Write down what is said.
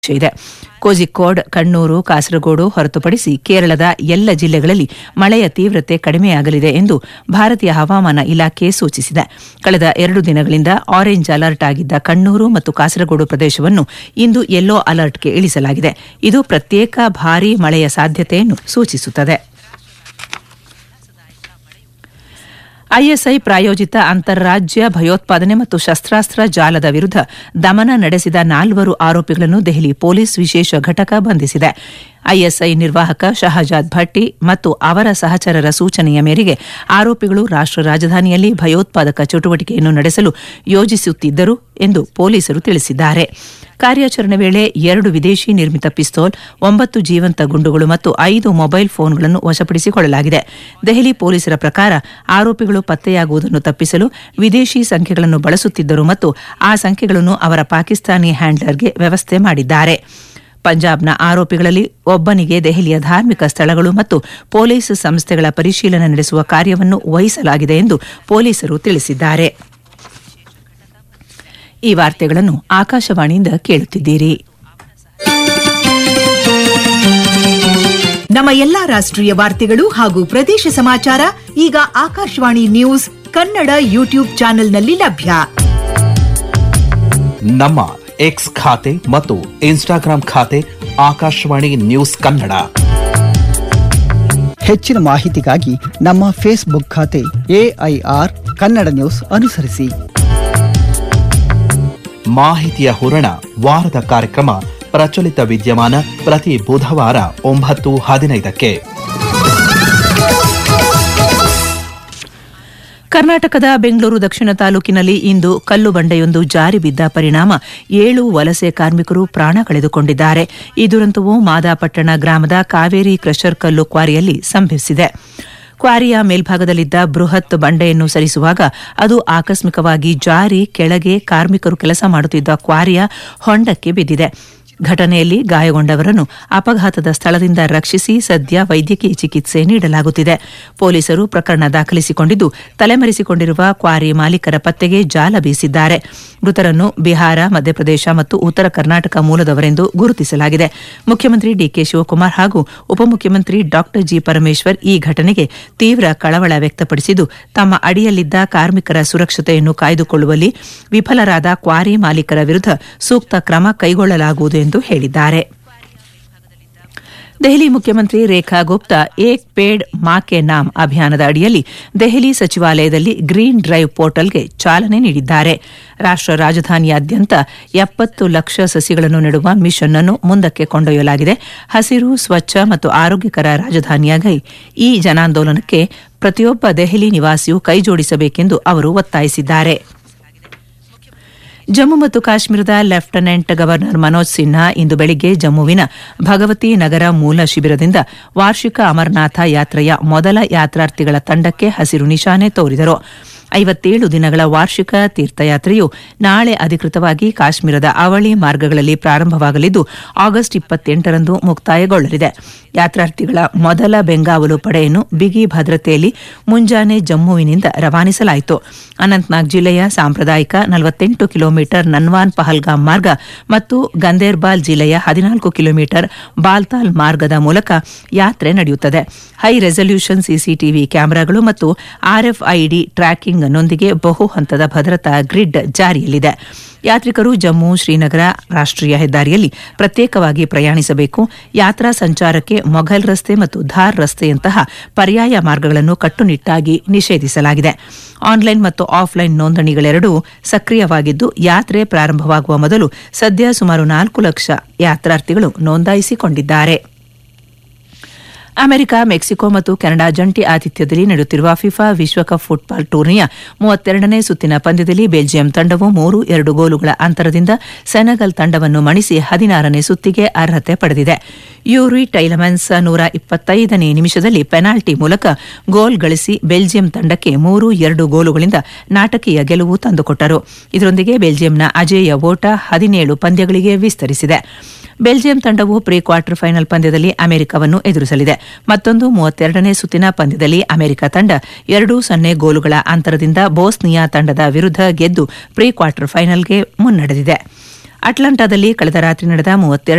ನಿರೀಕ್ಷೆ ಇದೆ ಕೋಜಿಕೋಡ್ ಕಣ್ಣೂರು ಕಾಸರಗೋಡು ಹೊರತುಪಡಿಸಿ ಕೇರಳದ ಎಲ್ಲ ಜಿಲ್ಲೆಗಳಲ್ಲಿ ಮಳೆಯ ತೀವ್ರತೆ ಕಡಿಮೆಯಾಗಲಿದೆ ಎಂದು ಭಾರತೀಯ ಹವಾಮಾನ ಇಲಾಖೆ ಸೂಚಿಸಿದೆ ಕಳೆದ ಎರಡು ದಿನಗಳಿಂದ ಆರೆಂಜ್ ಅಲರ್ಟ್ ಆಗಿದ್ದ ಕಣ್ಣೂರು ಮತ್ತು ಕಾಸರಗೋಡು ಪ್ರದೇಶವನ್ನು ಇಂದು ಯೆಲ್ಲೋ ಅಲರ್ಟ್ಗೆ ಇಳಿಸಲಾಗಿದೆ ಇದು ಪ್ರತ್ಯೇಕ ಭಾರೀ ಮಳೆಯ ಸಾಧ್ಯತೆಯನ್ನು ಸೂಚಿಸುತ್ತದೆ ಐಎಸ್ಐ ಪ್ರಾಯೋಜಿತ ಅಂತಾರಾಜ್ಯ ಭಯೋತ್ಪಾದನೆ ಮತ್ತು ಶಸ್ತ್ರಾಸ್ತ್ರ ಜಾಲದ ವಿರುದ್ಧ ದಮನ ನಡೆಸಿದ ನಾಲ್ವರು ಆರೋಪಿಗಳನ್ನು ದೆಹಲಿ ಪೊಲೀಸ್ ವಿಶೇಷ ಘಟಕ ಬಂಧಿಸಿದೆ ಐಎಸ್ಐ ನಿರ್ವಾಹಕ ಶಹಜಾದ್ ಭಟ್ಟಿ ಮತ್ತು ಅವರ ಸಹಚರರ ಸೂಚನೆಯ ಮೇರೆಗೆ ಆರೋಪಿಗಳು ರಾಷ್ಟ್ರ ರಾಜಧಾನಿಯಲ್ಲಿ ಭಯೋತ್ಪಾದಕ ಚಟುವಟಿಕೆಯನ್ನು ನಡೆಸಲು ಯೋಜಿಸುತ್ತಿದ್ದರು ಎಂದು ಪೊಲೀಸರು ತಿಳಿಸಿದ್ದಾರೆ ಕಾರ್ಯಾಚರಣೆ ವೇಳೆ ಎರಡು ವಿದೇಶಿ ನಿರ್ಮಿತ ಪಿಸ್ತೂಲ್ ಒಂಬತ್ತು ಜೀವಂತ ಗುಂಡುಗಳು ಮತ್ತು ಐದು ಮೊಬೈಲ್ ಫೋನ್ಗಳನ್ನು ವಶಪಡಿಸಿಕೊಳ್ಳಲಾಗಿದೆ ದೆಹಲಿ ಪೊಲೀಸರ ಪ್ರಕಾರ ಆರೋಪಿಗಳು ಪತ್ತೆಯಾಗುವುದನ್ನು ತಪ್ಪಿಸಲು ವಿದೇಶಿ ಸಂಖ್ಯೆಗಳನ್ನು ಬಳಸುತ್ತಿದ್ದರು ಮತ್ತು ಆ ಸಂಖ್ಯೆಗಳನ್ನು ಅವರ ಪಾಕಿಸ್ತಾನಿ ಹ್ಯಾಂಡ್ಲರ್ಗೆ ವ್ಯವಸ್ಥೆ ಮಾಡಿದ್ದಾರೆ ಪಂಜಾಬ್ನ ಆರೋಪಿಗಳಲ್ಲಿ ಒಬ್ಬನಿಗೆ ದೆಹಲಿಯ ಧಾರ್ಮಿಕ ಸ್ಥಳಗಳು ಮತ್ತು ಪೊಲೀಸ್ ಸಂಸ್ಥೆಗಳ ಪರಿಶೀಲನೆ ನಡೆಸುವ ಕಾರ್ಯವನ್ನು ವಹಿಸಲಾಗಿದೆ ಎಂದು ಪೊಲೀಸರು ತಿಳಿಸಿದ್ದಾರೆ ಈ ವಾರ್ತೆಗಳನ್ನು ಆಕಾಶವಾಣಿಯಿಂದ ಕೇಳುತ್ತಿದ್ದೀರಿ ನಮ್ಮ ಎಲ್ಲಾ ರಾಷ್ಟ್ರೀಯ ವಾರ್ತೆಗಳು ಹಾಗೂ ಪ್ರದೇಶ ಸಮಾಚಾರ ಈಗ ಆಕಾಶವಾಣಿ ನ್ಯೂಸ್ ಕನ್ನಡ ಯೂಟ್ಯೂಬ್ ಚಾನೆಲ್ನಲ್ಲಿ ಲಭ್ಯ ನಮ್ಮ ಎಕ್ಸ್ ಖಾತೆ ಮತ್ತು ಇನ್ಸ್ಟಾಗ್ರಾಂ ಖಾತೆ ಆಕಾಶವಾಣಿ ನ್ಯೂಸ್ ಕನ್ನಡ ಹೆಚ್ಚಿನ ಮಾಹಿತಿಗಾಗಿ ನಮ್ಮ ಫೇಸ್ಬುಕ್ ಖಾತೆ ಎಐಆರ್ ಕನ್ನಡ ನ್ಯೂಸ್ ಅನುಸರಿಸಿ ಮಾಹಿತಿಯ ಹೂರಣ ವಾರದ ಕಾರ್ಯಕ್ರಮ ಪ್ರಚಲಿತ ವಿದ್ಯಮಾನ ಪ್ರತಿ ಬುಧವಾರ ಒಂಬತ್ತು ಹದಿನೈದಕ್ಕೆ ಕರ್ನಾಟಕದ ಬೆಂಗಳೂರು ದಕ್ಷಿಣ ತಾಲೂಕಿನಲ್ಲಿ ಇಂದು ಕಲ್ಲು ಬಂಡೆಯೊಂದು ಜಾರಿ ಬಿದ್ದ ಪರಿಣಾಮ ಏಳು ವಲಸೆ ಕಾರ್ಮಿಕರು ಪ್ರಾಣ ಕಳೆದುಕೊಂಡಿದ್ದಾರೆ ಈ ದುರಂತವು ಮಾದಾಪಟ್ಟಣ ಗ್ರಾಮದ ಕಾವೇರಿ ಕ್ರಷರ್ ಕಲ್ಲು ಕ್ವಾರಿಯಲ್ಲಿ ಸಂಭವಿಸಿದೆ ಕ್ವಾರಿಯ ಮೇಲ್ಭಾಗದಲ್ಲಿದ್ದ ಬೃಹತ್ ಬಂಡೆಯನ್ನು ಸರಿಸುವಾಗ ಅದು ಆಕಸ್ಮಿಕವಾಗಿ ಜಾರಿ ಕೆಳಗೆ ಕಾರ್ಮಿಕರು ಕೆಲಸ ಮಾಡುತ್ತಿದ್ದ ಕ್ವಾರಿಯ ಹೊಂಡಕ್ಕೆ ಬಿದ್ದಿದೆ ಘಟನೆಯಲ್ಲಿ ಗಾಯಗೊಂಡವರನ್ನು ಅಪಘಾತದ ಸ್ಥಳದಿಂದ ರಕ್ಷಿಸಿ ಸದ್ಯ ವೈದ್ಯಕೀಯ ಚಿಕಿತ್ಸೆ ನೀಡಲಾಗುತ್ತಿದೆ ಪೊಲೀಸರು ಪ್ರಕರಣ ದಾಖಲಿಸಿಕೊಂಡಿದ್ದು ತಲೆಮರೆಸಿಕೊಂಡಿರುವ ಕ್ವಾರಿ ಮಾಲೀಕರ ಪತ್ತೆಗೆ ಜಾಲ ಬೀಸಿದ್ದಾರೆ ಮೃತರನ್ನು ಬಿಹಾರ ಮಧ್ಯಪ್ರದೇಶ ಮತ್ತು ಉತ್ತರ ಕರ್ನಾಟಕ ಮೂಲದವರೆಂದು ಗುರುತಿಸಲಾಗಿದೆ ಮುಖ್ಯಮಂತ್ರಿ ಡಿಕೆ ಶಿವಕುಮಾರ್ ಹಾಗೂ ಉಪಮುಖ್ಯಮಂತ್ರಿ ಡಾ ಜಿ ಪರಮೇಶ್ವರ್ ಈ ಘಟನೆಗೆ ತೀವ್ರ ಕಳವಳ ವ್ಯಕ್ತಪಡಿಸಿದ್ದು ತಮ್ಮ ಅಡಿಯಲ್ಲಿದ್ದ ಕಾರ್ಮಿಕರ ಸುರಕ್ಷತೆಯನ್ನು ಕಾಯ್ದುಕೊಳ್ಳುವಲ್ಲಿ ವಿಫಲರಾದ ಕ್ವಾರಿ ಮಾಲೀಕರ ವಿರುದ್ಧ ಸೂಕ್ತ ಕ್ರಮ ಕೈಗೊಳ್ಳಲಾಗುವುದು ಎಂದು ಹೇಳಿದ್ದಾರೆ ದೆಹಲಿ ಮುಖ್ಯಮಂತ್ರಿ ರೇಖಾ ಗುಪ್ತಾ ಏಕ್ ಪೇಡ್ ಮಾ ಕೆ ನಾಮ್ ಅಭಿಯಾನದ ಅಡಿಯಲ್ಲಿ ದೆಹಲಿ ಸಚಿವಾಲಯದಲ್ಲಿ ಗ್ರೀನ್ ಡ್ರೈವ್ ಪೋರ್ಟಲ್ಗೆ ಚಾಲನೆ ನೀಡಿದ್ದಾರೆ ರಾಷ್ಟ್ರ ರಾಜಧಾನಿಯಾದ್ಯಂತ ಎಪ್ಪತ್ತು ಲಕ್ಷ ಸಸಿಗಳನ್ನು ನೆಡುವ ಮಿಷನ್ ಅನ್ನು ಮುಂದಕ್ಕೆ ಕೊಂಡೊಯ್ಯಲಾಗಿದೆ ಹಸಿರು ಸ್ವಚ್ಛ ಮತ್ತು ಆರೋಗ್ಯಕರ ರಾಜಧಾನಿಯಾಗಿ ಈ ಜನಾಂದೋಲನಕ್ಕೆ ಪ್ರತಿಯೊಬ್ಬ ದೆಹಲಿ ನಿವಾಸಿಯೂ ಕೈಜೋಡಿಸಬೇಕೆಂದು ಅವರು ಒತ್ತಾಯಿಸಿದ್ದಾರೆ ಜಮ್ಮು ಮತ್ತು ಕಾಶ್ಮೀರದ ಲೆಫ್ಟಿನೆಂಟ್ ಗವರ್ನರ್ ಮನೋಜ್ ಸಿನ್ಹಾ ಇಂದು ಬೆಳಿಗ್ಗೆ ಜಮ್ಮುವಿನ ಭಗವತಿ ನಗರ ಮೂಲ ಶಿಬಿರದಿಂದ ವಾರ್ಷಿಕ ಅಮರನಾಥ ಯಾತ್ರೆಯ ಮೊದಲ ಯಾತ್ರಾರ್ಥಿಗಳ ತಂಡಕ್ಕೆ ಹಸಿರು ನಿಶಾನೆ ತೋರಿದರು ಐವತ್ತೇಳು ದಿನಗಳ ವಾರ್ಷಿಕ ತೀರ್ಥಯಾತ್ರೆಯು ನಾಳೆ ಅಧಿಕೃತವಾಗಿ ಕಾಶ್ಮೀರದ ಅವಳಿ ಮಾರ್ಗಗಳಲ್ಲಿ ಪ್ರಾರಂಭವಾಗಲಿದ್ದು ಆಗಸ್ಟ್ ಇಪ್ಪತ್ತೆಂಟರಂದು ಮುಕ್ತಾಯಗೊಳ್ಳಲಿದೆ ಯಾತ್ರಾರ್ಥಿಗಳ ಮೊದಲ ಬೆಂಗಾವಲು ಪಡೆಯನ್ನು ಬಿಗಿ ಭದ್ರತೆಯಲ್ಲಿ ಮುಂಜಾನೆ ಜಮ್ಮುವಿನಿಂದ ರವಾನಿಸಲಾಯಿತು ಅನಂತನಾಗ್ ಜಿಲ್ಲೆಯ ಸಾಂಪ್ರದಾಯಿಕ ನಲವತ್ತೆಂಟು ಕಿಲೋಮೀಟರ್ ನನ್ವಾನ್ ಪಹಲ್ಗಾಮ್ ಮಾರ್ಗ ಮತ್ತು ಗಂದೇರ್ಬಾಲ್ ಜಿಲ್ಲೆಯ ಹದಿನಾಲ್ಕು ಕಿಲೋಮೀಟರ್ ಬಾಲ್ತಾಲ್ ಮಾರ್ಗದ ಮೂಲಕ ಯಾತ್ರೆ ನಡೆಯುತ್ತದೆ ಹೈ ರೆಸಲ್ಯೂಷನ್ ಸಿಸಿಟಿವಿ ಕ್ಯಾಮೆರಾಗಳು ಮತ್ತು ಆರ್ಎಫ್ಐಡಿ ಟ್ರ್ಯಾಕಿಂಗ್ ನೊಂದಿಗೆ ಬಹು ಹಂತದ ಭದ್ರತಾ ಗ್ರಿಡ್ ಜಾರಿಯಲ್ಲಿದೆ ಯಾತ್ರಿಕರು ಜಮ್ಮು ಶ್ರೀನಗರ ರಾಷ್ಟ್ರೀಯ ಹೆದ್ದಾರಿಯಲ್ಲಿ ಪ್ರತ್ಯೇಕವಾಗಿ ಪ್ರಯಾಣಿಸಬೇಕು ಯಾತ್ರಾ ಸಂಚಾರಕ್ಕೆ ಮೊಘಲ್ ರಸ್ತೆ ಮತ್ತು ಧಾರ್ ರಸ್ತೆಯಂತಹ ಪರ್ಯಾಯ ಮಾರ್ಗಗಳನ್ನು ಕಟ್ಟುನಿಟ್ಟಾಗಿ ನಿಷೇಧಿಸಲಾಗಿದೆ ಆನ್ಲೈನ್ ಮತ್ತು ಆಫ್ಲೈನ್ ನೋಂದಣಿಗಳೆರಡೂ ಸಕ್ರಿಯವಾಗಿದ್ದು ಯಾತ್ರೆ ಪ್ರಾರಂಭವಾಗುವ ಮೊದಲು ಸದ್ಯ ಸುಮಾರು ನಾಲ್ಕು ಲಕ್ಷ ಯಾತ್ರಾರ್ಥಿಗಳು ನೋಂದಾಯಿಸಿಕೊಂಡಿದ್ದಾರೆ ಅಮೆರಿಕ ಮೆಕ್ಸಿಕೋ ಮತ್ತು ಕೆನಡಾ ಜಂಟಿ ಆತಿಥ್ಯದಲ್ಲಿ ನಡೆಯುತ್ತಿರುವ ಫಿಫಾ ವಿಶ್ವಕಪ್ ಫುಟ್ಬಾಲ್ ಟೂರ್ನಿಯ ಮೂವತ್ತೆರಡನೇ ಸುತ್ತಿನ ಪಂದ್ಯದಲ್ಲಿ ಬೆಲ್ಜಿಯಂ ತಂಡವು ಮೂರು ಎರಡು ಗೋಲುಗಳ ಅಂತರದಿಂದ ಸೆನೆಗಲ್ ತಂಡವನ್ನು ಮಣಿಸಿ ಹದಿನಾರನೇ ಸುತ್ತಿಗೆ ಅರ್ಹತೆ ಪಡೆದಿದೆ ಯೂರಿ ಟೈಲಮೆನ್ಸ್ ನೂರ ಇಪ್ಪತ್ತೈದನೇ ನಿಮಿಷದಲ್ಲಿ ಪೆನಾಲ್ಟಿ ಮೂಲಕ ಗೋಲ್ ಗಳಿಸಿ ಬೆಲ್ಜಿಯಂ ತಂಡಕ್ಕೆ ಮೂರು ಎರಡು ಗೋಲುಗಳಿಂದ ನಾಟಕೀಯ ಗೆಲುವು ತಂದುಕೊಟ್ಟರು ಇದರೊಂದಿಗೆ ಬೆಲ್ಜಿಯಂನ ಅಜೇಯ ಓಟ ಹದಿನೇಳು ಪಂದ್ಯಗಳಿಗೆ ವಿಸ್ತರಿಸಿದೆ ಬೆಲ್ಜಿಯಂ ತಂಡವು ಪ್ರೀ ಕ್ವಾರ್ಟರ್ ಫೈನಲ್ ಪಂದ್ಯದಲ್ಲಿ ಅಮೆರಿಕವನ್ನು ಎದುರಿಸಲಿದೆ ಮತ್ತೊಂದು ಮೂವತ್ತೆರಡನೇ ಸುತ್ತಿನ ಪಂದ್ಯದಲ್ಲಿ ಅಮೆರಿಕ ತಂಡ ಎರಡು ಸೊನ್ನೆ ಗೋಲುಗಳ ಅಂತರದಿಂದ ಬೋಸ್ನಿಯಾ ತಂಡದ ವಿರುದ್ಧ ಗೆದ್ದು ಪ್ರೀ ಕ್ವಾರ್ಟರ್ ಫೈನಲ್ಗೆ ಮುನ್ನಡೆದಿದೆ ಅಟ್ಲಾಂಟಾದಲ್ಲಿ ಕಳೆದ ರಾತ್ರಿ ನಡೆದ ಮೂವತ್ತೆರಡು